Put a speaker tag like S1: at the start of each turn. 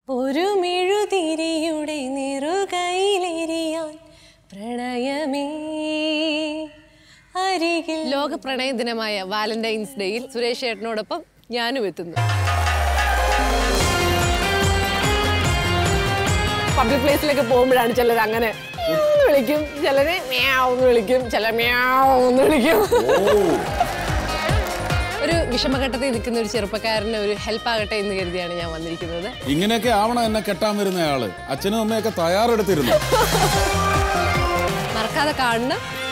S1: ഒരു മെഴുതിരിയുടെ നെറുകയിലെരിയാൻ പ്രണയമേ അരികിൽ
S2: ലോക പ്രണയ ദിനമായ വാലന്റൈൻസ് ഡേയിൽ സുരേഷ് ഏട്ടനോടൊപ്പം ഞാനും എത്തുന്നു പബ്ലിക് പ്ലേസിലൊക്കെ പോകുമ്പോഴാണ് ചിലർ അങ്ങനെ എന്ന് വിളിക്കും ചിലര് മ്യാവ് എന്ന് വിളിക്കും ചില മ്യാവ് എന്ന് വിളിക്കും ഒരു വിഷമഘട്ടത്തിൽ നിൽക്കുന്ന ഒരു ചെറുപ്പക്കാരന് ഒരു ഹെൽപ്പ് ആകട്ടെ എന്ന് കരുതിയാണ് ഞാൻ വന്നിരിക്കുന്നത്
S3: ഇങ്ങനെയൊക്കെ ആവണം എന്നെ കെട്ടാൻ വരുന്ന ആള് അച്ഛനും അമ്മയൊക്കെ തയ്യാറെടുത്തിരുന്നു
S2: മറക്കാതെ കാണണം